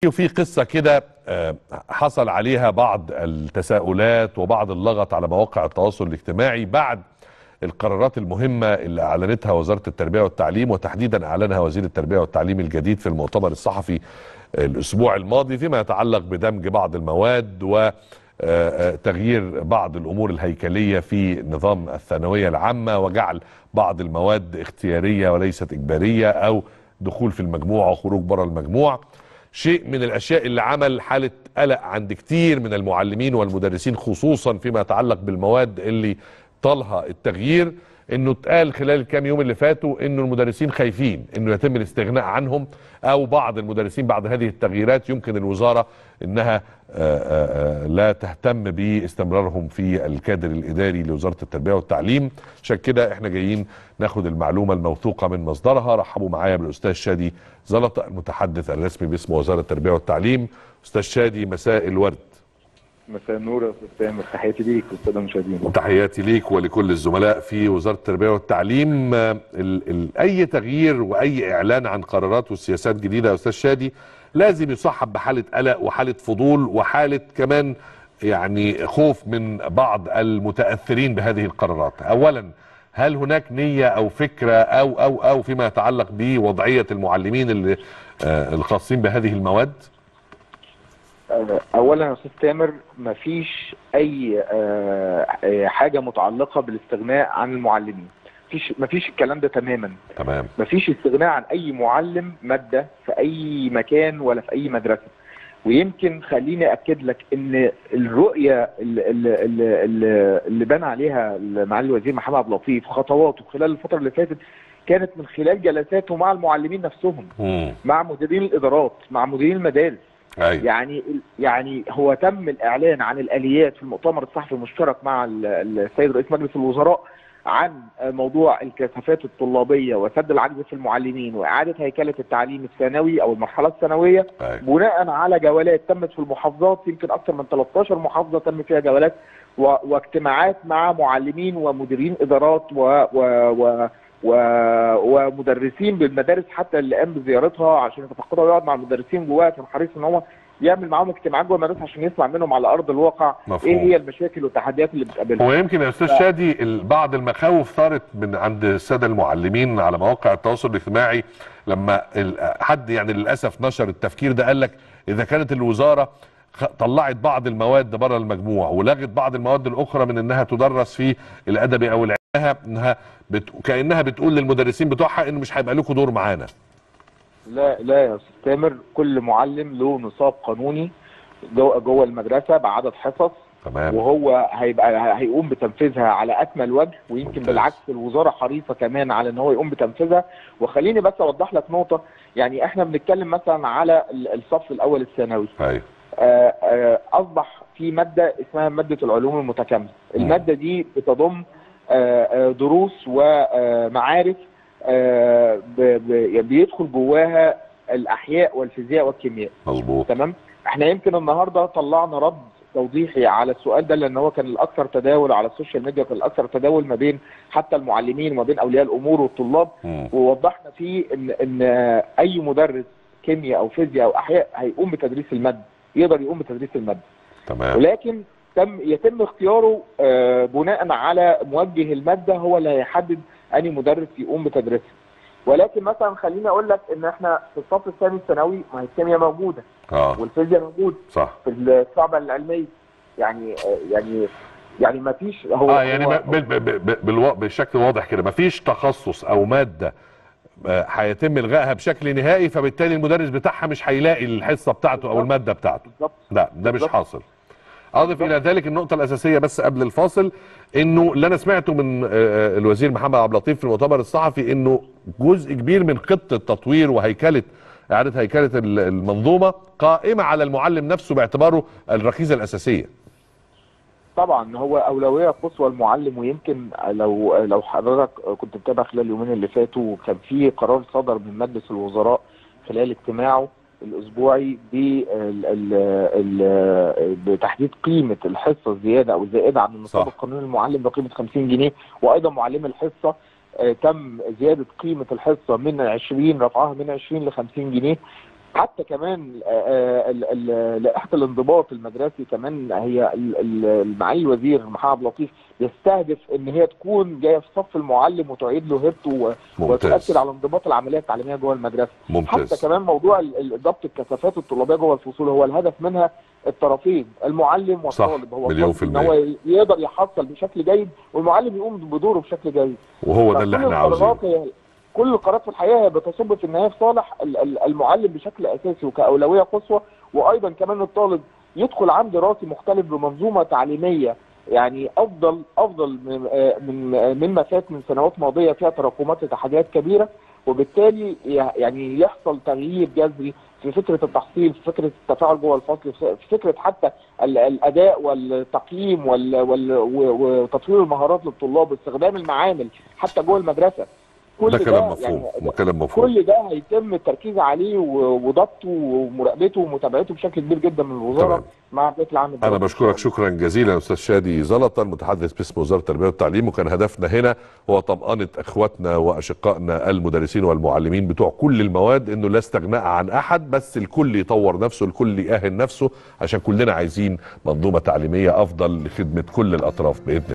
وفي قصة كده آه، حصل عليها بعض التساؤلات وبعض اللغط على مواقع التواصل الاجتماعي بعد القرارات المهمة اللي أعلنتها وزارة التربية والتعليم وتحديدا أعلنها وزير التربية والتعليم الجديد في المؤتمر الصحفي الأسبوع الماضي فيما يتعلق بدمج بعض المواد وتغيير بعض الأمور الهيكلية في نظام الثانوية العامة وجعل بعض المواد اختيارية وليست إجبارية أو دخول في المجموع وخروج بره المجموع شيء من الاشياء اللي عمل حاله قلق عند كتير من المعلمين والمدرسين خصوصا فيما يتعلق بالمواد اللي طالها التغيير انه اتقال خلال الكام يوم اللي فاتوا انه المدرسين خايفين انه يتم الاستغناء عنهم او بعض المدرسين بعد هذه التغييرات يمكن الوزاره انها آآ آآ لا تهتم باستمرارهم في الكادر الاداري لوزاره التربيه والتعليم عشان كده احنا جايين ناخد المعلومه الموثوقه من مصدرها رحبوا معايا بالاستاذ شادي زلطه المتحدث الرسمي باسم وزاره التربيه والتعليم استاذ شادي مساء الورد مساء النور يا استاذ تامر تحياتي ليك والساده المشاهدين تحياتي ليك ولكل الزملاء في وزاره التربيه والتعليم آه، ال ال اي تغيير واي اعلان عن قرارات وسياسات جديده يا استاذ شادي لازم يصاحب بحاله قلق وحاله فضول وحاله كمان يعني خوف من بعض المتاثرين بهذه القرارات اولا هل هناك نيه او فكره او او او فيما يتعلق بوضعيه المعلمين اللي آه، الخاصين بهذه المواد آه، اولا يا استاذ تامر مفيش اي آه، آه، حاجه متعلقه بالاستغناء عن المعلمين مفيش مفيش الكلام ده تماما تمام مفيش استغناء عن اي معلم ماده في اي مكان ولا في اي مدرسه ويمكن خليني اكد لك ان الرؤيه اللي, اللي, اللي, اللي بنى عليها معالي الوزير محمد عبد اللطيف خطواته خلال الفتره اللي فاتت كانت من خلال جلساته مع المعلمين نفسهم مم. مع مديرين الادارات مع مديرين المدارس ايوه يعني يعني هو تم الاعلان عن الاليات في المؤتمر الصحفي المشترك مع ال- السيد رئيس مجلس الوزراء عن موضوع الكثافات الطلابيه وسد العجز في المعلمين واعاده هيكله التعليم الثانوي او المرحله الثانويه ايوه بناء على جولات تمت في المحافظات يمكن اكثر من 13 محافظه تم فيها جولات و... واجتماعات مع معلمين ومديرين ادارات و... و... و... و... ومدرسين بالمدارس حتى اللي قام بزيارتها عشان يتفقدها ويقعد مع المدرسين جواها كان حريص ان هو يعمل معاهم اجتماعات جوه المدارس عشان يسمع منهم على ارض الواقع مفهوم. ايه هي المشاكل والتحديات اللي بتقابلهم هو يمكن يا استاذ شادي ال- بعض المخاوف ثارت من عند الساده المعلمين على مواقع التواصل الاجتماعي لما ال- حد يعني للاسف نشر التفكير ده قال لك اذا كانت الوزاره خ- طلعت بعض المواد بره المجموع ولغت بعض المواد الاخرى من انها تدرس في الادبي او العلمي انها بت... كانها بتقول للمدرسين بتوعها انه مش هيبقى لكم دور معانا لا لا يا استاذ تامر كل معلم له نصاب قانوني جوه جوه المدرسه بعدد حصص تمام وهو هيبقى هيقوم بتنفيذها على اكمل وجه ويمكن ممتاز. بالعكس الوزاره حريصه كمان على ان هو يقوم بتنفيذها وخليني بس اوضح لك نقطه يعني احنا بنتكلم مثلا على ال- الصف الاول الثانوي ايوه آه، آه، اصبح في ماده اسمها ماده العلوم المتكامله مم. الماده دي بتضم آه، آه، دروس ومعارف آه، ب- ب- بيدخل جواها الاحياء والفيزياء والكيمياء مظبوط تمام احنا يمكن النهارده طلعنا رد توضيحي على السؤال ده لان هو كان الاكثر تداول على السوشيال ميديا كان الاكثر تداول ما بين حتى المعلمين وما بين اولياء الامور والطلاب مم. ووضحنا فيه ان ان اي مدرس كيمياء او فيزياء او احياء هيقوم بتدريس الماده يقدر يقوم بتدريس الماده تمام ولكن تم يتم اختياره آه، بناء على موجه الماده هو اللي هيحدد انهي مدرس يقوم بتدريسها ولكن مثلا خليني اقول لك ان احنا في الصف الثاني الثانوي ما هي الكيمياء موجوده اه والفيزياء موجود صح في الصعبه العلميه يعني آه، يعني يعني ما فيش هو اه يعني هو ما- بال- بال- بال- بالوا- بشكل واضح كده مفيش تخصص او ماده آه، هيتم الغائها بشكل نهائي فبالتالي المدرس بتاعها مش هيلاقي الحصه بتاعته او الماده بتاعته بالظبط لا ده مش بالظبط. حاصل اضف الى ذلك النقطه الاساسيه بس قبل الفاصل انه اللي انا سمعته من آه، آه، الوزير محمد عبد اللطيف في المؤتمر الصحفي انه جزء كبير من خطه تطوير وهيكله اعاده هيكله ال- المنظومه قائمه على المعلم نفسه باعتباره الركيزه الاساسيه طبعا هو اولويه قصوى المعلم ويمكن لو لو حضرتك كنت متابع خلال اليومين اللي فاتوا كان في قرار صدر من مجلس الوزراء خلال اجتماعه الاسبوعي بال- ال- ال- بتحديد قيمه الحصه الزياده او الزائده عن النصاب صح. القانوني للمعلم بقيمه 50 جنيه وايضا معلم الحصه آه، تم زياده قيمه الحصه من 20 رفعها من 20 ل 50 جنيه حتى كمان آه، آه، ال- ال- لائحه الانضباط المدرسي كمان هي ال- ال- المعالي الوزير محمد عبد اللطيف يستهدف ان هي تكون جايه في صف المعلم وتعيد له هيبته و- ممتاز وتؤكد على انضباط العمليه التعليميه جوه المدرسه حتى ممتاز كمان موضوع ال- ال- ضبط الكثافات الطلابيه جوه الفصول هو الهدف منها الطرفين المعلم والطالب هو مليون الطالب في ان هو يقدر يحصل بشكل جيد والمعلم يقوم بدوره بشكل جيد وهو ده اللي فكل احنا عاوزينه القرارات هي- كل القرارات في الحقيقه هي بتصب في النهايه في صالح ال- ال- المعلم بشكل اساسي وكاولويه قصوى وايضا كمان الطالب يدخل عام دراسي مختلف بمنظومه تعليميه يعني افضل افضل من آه، من آه، مما فات من سنوات ماضيه فيها تراكمات لتحديات كبيره وبالتالي ي- يعني يحصل تغيير جذري في فكره التحصيل في فكره التفاعل جوه الفصل في فكره حتى ال- الاداء والتقييم وال- وال- و- وتطوير المهارات للطلاب واستخدام المعامل حتى جوه المدرسه كل ده كلام مفهوم يعني ده كلام مفهوم كل ده هيتم التركيز عليه و- وضبطه ومراقبته ومتابعته بشكل كبير جدا من الوزاره تمام. مع بقيه العام انا الدراسي. بشكرك شكرا جزيلا استاذ شادي زلطه المتحدث باسم وزاره التربيه والتعليم وكان هدفنا هنا هو طمانه اخواتنا واشقائنا المدرسين والمعلمين بتوع كل المواد انه لا استغناء عن احد بس الكل يطور نفسه الكل يأهل نفسه عشان كلنا عايزين منظومه تعليميه افضل لخدمه كل الاطراف باذن